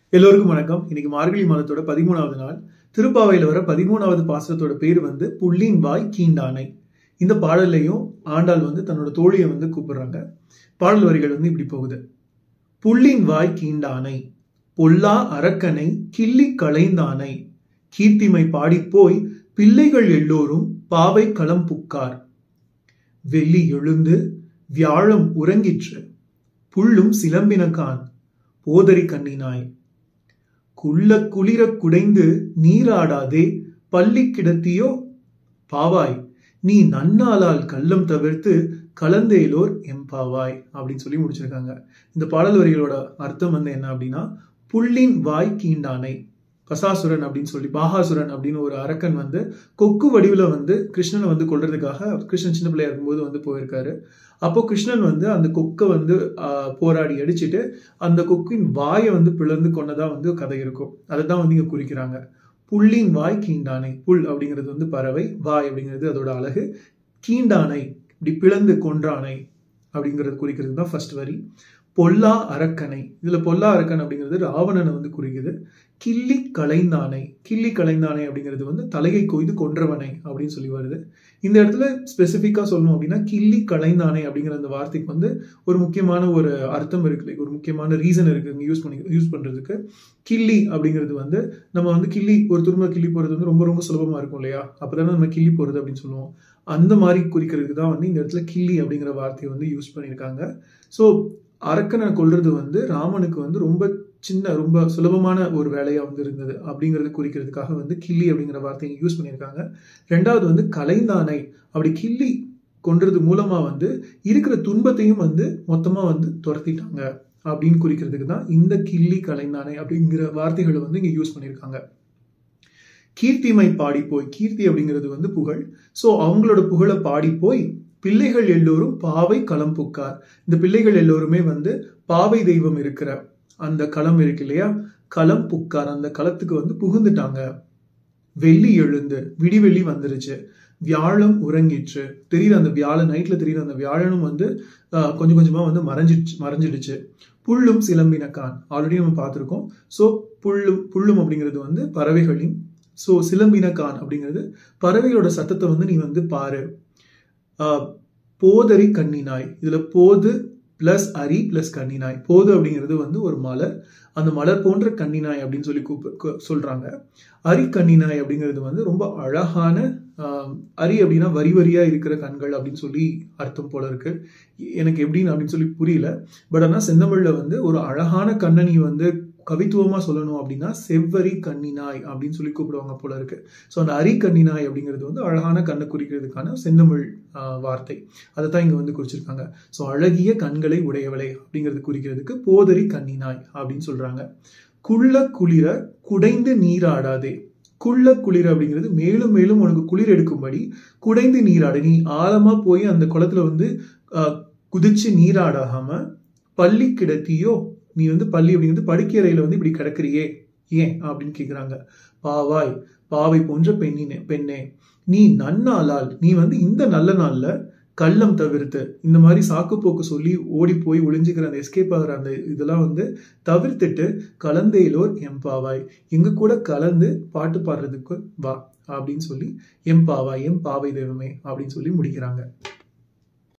எல்லோருக்கும் வணக்கம் இன்னைக்கு மார்கழி மாதத்தோட பதிமூணாவது நாள் திருப்பாவையில் வர பதிமூணாவது பாசுரத்தோட பேர் வந்து புள்ளின் வாய் கீண்டானை இந்த பாடல்லையும் ஆண்டாள் வந்து தன்னோட தோழியை வந்து கூப்பிடுறாங்க பாடல் வரிகள் வந்து இப்படி போகுது புள்ளின் வாய் கீண்டானை பொல்லா அரக்கனை கிள்ளி களைந்தானை கீர்த்திமை பாடிப்போய் பிள்ளைகள் எல்லோரும் பாவை களம் புக்கார் வெள்ளி எழுந்து வியாழம் உறங்கிற்று புல்லும் சிலம்பினகான் போதரி கண்ணினாய் குள்ள குளிர குடைந்து நீராடாதே பள்ளி கிடத்தியோ பாவாய் நீ நன்னாளால் கள்ளம் தவிர்த்து கலந்தேலோர் எம்பாவாய் அப்படின்னு சொல்லி முடிச்சிருக்காங்க இந்த பாடல் வரிகளோட அர்த்தம் வந்து என்ன அப்படின்னா புள்ளின் வாய் கீண்டானை பசாசுரன் அப்படின்னு சொல்லி பாகாசுரன் அப்படின்னு ஒரு அரக்கன் வந்து கொக்கு வடிவில் வந்து கிருஷ்ணனை வந்து கொள்றதுக்காக கிருஷ்ணன் சின்ன பிள்ளையா இருக்கும்போது வந்து போயிருக்காரு அப்போ கிருஷ்ணன் வந்து அந்த கொக்கை வந்து ஆஹ், போராடி அடிச்சுட்டு அந்த கொக்கின் வாயை வந்து பிளந்து கொண்டதா வந்து கதை இருக்கும் அதை தான் வந்து இங்க குறிக்கிறாங்க புள்ளின் வாய் கீண்டானை புல் அப்படிங்கிறது வந்து பறவை வாய் அப்படிங்கிறது அதோட அழகு கீண்டானை இப்படி பிளந்து கொன்றானை அப்படிங்கிறது குறிக்கிறது தான் ஃபர்ஸ்ட் வரி பொல்லா அரக்கனை இதுல பொல்லா அரக்கன் அப்படிங்கிறது ராவணனை வந்து குறிக்குது கிள்ளி களைந்தானை கிள்ளி களைந்தானை அப்படிங்கிறது வந்து தலையை கொய்து கொன்றவனை அப்படின்னு சொல்லி வருது இந்த இடத்துல ஸ்பெசிஃபிக்கா சொல்லணும் அப்படின்னா கிள்ளி களைந்தானை அப்படிங்கிற அந்த வார்த்தைக்கு வந்து ஒரு முக்கியமான ஒரு அர்த்தம் இருக்கு like ஒரு முக்கியமான ரீசன் இருக்கு இங்க யூஸ் பண்ணி யூஸ் பண்றதுக்கு கிள்ளி அப்படிங்கிறது வந்து நம்ம வந்து கிள்ளி ஒரு துரும்ப கிள்ளி போறது வந்து ரொம்ப ரொம்ப சுலபமா இருக்கும் இல்லையா அப்பதானே நம்ம கிள்ளி போறது அப்படின்னு சொல்லுவோம் அந்த மாதிரி குறிக்கிறதுக்கு தான் வந்து இந்த இடத்துல கிள்ளி அப்படிங்கிற வார்த்தையை வந்து யூஸ் பண்ணியிருக்காங்க ஸோ அரக்கனை கொல்றது வந்து ராமனுக்கு வந்து ரொம்ப சின்ன ரொம்ப சுலபமான ஒரு வேலையா வந்து இருந்தது அப்படிங்கிறது குறிக்கிறதுக்காக வந்து கிள்ளி அப்படிங்கிற வார்த்தையை யூஸ் பண்ணியிருக்காங்க ரெண்டாவது வந்து கலைந்தானை அப்படி கிள்ளி கொன்றது மூலமா வந்து இருக்கிற துன்பத்தையும் வந்து மொத்தமா வந்து துரத்திட்டாங்க அப்படின்னு குறிக்கிறதுக்கு தான் இந்த கிள்ளி கலைந்தானை அப்படிங்கிற வார்த்தைகளை வந்து இங்க யூஸ் பண்ணியிருக்காங்க கீர்த்திமை பாடி போய் கீர்த்தி அப்படிங்கிறது வந்து புகழ் ஸோ அவங்களோட புகழை பாடி போய் பிள்ளைகள் எல்லோரும் பாவை களம் புக்கார் இந்த பிள்ளைகள் எல்லோருமே வந்து பாவை தெய்வம் இருக்கிற அந்த களம் இருக்கு இல்லையா களம் புக்கார் அந்த களத்துக்கு வந்து புகுந்துட்டாங்க வெள்ளி எழுந்து விடிவெள்ளி வந்துருச்சு வியாழம் உறங்கிற்று தெரியுற அந்த வியாழன் நைட்ல தெரியுற அந்த வியாழனும் வந்து ஆஹ், கொஞ்சம் கொஞ்சமா வந்து மறைஞ்சிடுச்சு மறைஞ்சிடுச்சு புல்லும் சிலம்பினக்கான் ஆல்ரெடி நம்ம பார்த்துருக்கோம் ஸோ புல்லும் புல்லும் அப்படிங்கிறது வந்து பறவைகளின் ஸோ சிலம்பினக்கான் அப்படிங்கிறது பறவைகளோட சத்தத்தை வந்து நீ வந்து பாரு ஆஹ், போதரி கண்ணினாய் இதுல போது பிளஸ் அரி பிளஸ் கண்ணினாய் போது அப்படிங்கிறது வந்து ஒரு மலர் அந்த மலர் போன்ற கண்ணினாய் அப்படின்னு சொல்லி கூப்ப கு- சொல்றாங்க அரி கண்ணினாய் அப்படிங்கிறது வந்து ரொம்ப அழகான ஆஹ், அரி அப்படின்னா வரி வரியா இருக்கிற கண்கள் அப்படின்னு சொல்லி அர்த்தம் போல இருக்கு எனக்கு எப்படின்னு அப்படின்னு சொல்லி புரியல பட் ஆனா செந்தமிழ்ல வந்து ஒரு அழகான கண்ணனி வந்து கவித்துவமா சொல்லணும் அப்படின்னா செவ்வரி கண்ணினாய் அப்படின்னு சொல்லி கூப்பிடுவாங்க போல இருக்கு ஸோ அந்த அரி கண்ணினாய் அப்படிங்கிறது வந்து அழகான கண்ணை குறிக்கிறதுக்கான செந்தமிழ் ஆஹ், வார்த்தை அதை தான் இங்க வந்து குறிச்சிருக்காங்க ஸோ அழகிய கண்களை உடையவளை அப்படிங்கிறது குறிக்கிறதுக்கு போதரி கண்ணினாய் அப்படின்னு சொல்றாங்க குள்ள குளிர குடைந்து நீராடாதே குள்ள குளிர அப்படிங்கிறது மேலும் மேலும் உனக்கு குளிர் எடுக்கும்படி குடைந்து நீராடு நீ ஆழமா போய் அந்த குளத்துல வந்து ஆஹ், குதிச்சு நீராடாகாம பள்ளி கிடத்தியோ நீ வந்து பள்ளி அப்படிங்கிறது படுக்கையறையில வந்து இப்படி கிடக்குறியே ஏன் அப்படின்னு கேக்குறாங்க பாவாய் பாவை போன்ற பெண்ணினே பெண்ணே நீ நன்னாளால் நீ வந்து இந்த நல்ல நாள்ல கள்ளம் தவிர்த்து இந்த மாதிரி சாக்கு போக்கு சொல்லி ஓடி போய் ஒளிஞ்சுக்கிற அந்த எஸ்கேப் ஆகிற அந்த இதெல்லாம் வந்து தவிர்த்துட்டு கலந்தேலோர் எம்பாவாய் எங்க கூட கலந்து பாட்டு பாடுறதுக்கு வா அப்படின்னு சொல்லி எம்பாவாய் எம் பாவை தெய்வமே அப்படின்னு சொல்லி முடிக்கிறாங்க